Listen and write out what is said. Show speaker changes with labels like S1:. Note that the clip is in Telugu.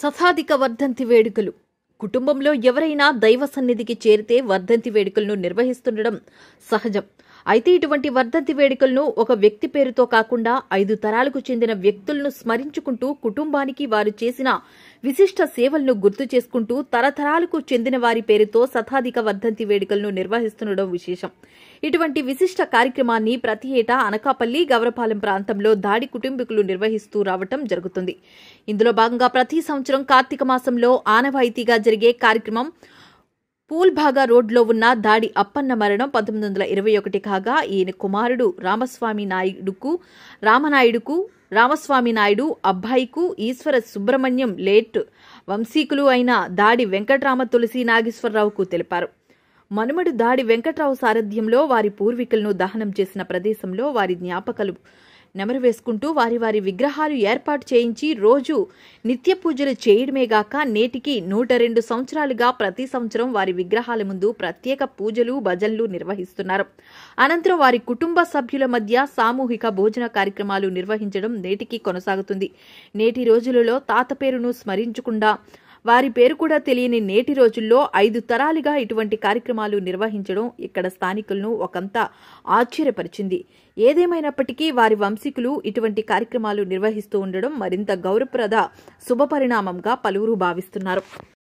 S1: శతాధిక వర్ధంతి వేడుకలు కుటుంబంలో ఎవరైనా దైవ సన్నిధికి చేరితే వర్ధంతి వేడుకలను నిర్వహిస్తుండడం సహజం అయితే ఇటువంటి వర్ధంతి వేడుకలను ఒక వ్యక్తి పేరుతో కాకుండా ఐదు తరాలకు చెందిన వ్యక్తులను స్మరించుకుంటూ కుటుంబానికి వారు చేసిన విశిష్ట సేవలను గుర్తు చేసుకుంటూ తరతరాలకు చెందిన వారి పేరుతో శతాధిక వర్ధంతి వేడుకలను నిర్వహిస్తుండడం విశేషం ఇటువంటి విశిష్ట కార్యక్రమాన్ని ప్రతి ఏటా అనకాపల్లి గవరపాలెం ప్రాంతంలో దాడి కుటుంబీకులు నిర్వహిస్తూ రావటం జరుగుతుంది ఇందులో భాగంగా ప్రతి సంవత్సరం కార్తీక మాసంలో ఆనవాయితీగా జరిగే కార్యక్రమం పూల్భాగా రోడ్లో ఉన్న దాడి అప్పన్న మరణం పంతొమ్మిది వందల ఇరవై ఒకటి కాగా ఈయన కుమారుడు రామస్వామి నాయుడుకు రామనాయుడుకు రామస్వామి నాయుడు అబ్బాయికు ఈశ్వర సుబ్రహ్మణ్యం లేట్ వంశీకులు అయిన దాడి వెంకట్రామ తులసి నాగేశ్వరరావుకు తెలిపారు మనుమడు దాడి వెంకట్రావు సారథ్యంలో వారి పూర్వీకులను దహనం చేసిన ప్రదేశంలో వారి జ్ఞాపకాలు నెమరు వేసుకుంటూ వారి వారి విగ్రహాలు ఏర్పాటు చేయించి రోజు నిత్య పూజలు చేయడమేగాక నేటికి నూట రెండు సంవత్సరాలుగా ప్రతి సంవత్సరం వారి విగ్రహాల ముందు ప్రత్యేక పూజలు భజనలు నిర్వహిస్తున్నారు అనంతరం వారి కుటుంబ సభ్యుల మధ్య సామూహిక భోజన కార్యక్రమాలు నిర్వహించడం నేటికి కొనసాగుతుంది నేటి రోజులలో తాత పేరును స్మరించకుండా వారి పేరు కూడా తెలియని నేటి రోజుల్లో ఐదు తరాలుగా ఇటువంటి కార్యక్రమాలు నిర్వహించడం ఇక్కడ స్థానికులను ఒకంత ఆశ్చర్యపరిచింది ఏదేమైనప్పటికీ వారి వంశీకులు ఇటువంటి కార్యక్రమాలు నిర్వహిస్తూ ఉండడం మరింత గౌరవప్రద శుభపరిణామంగా పలువురు భావిస్తున్నారు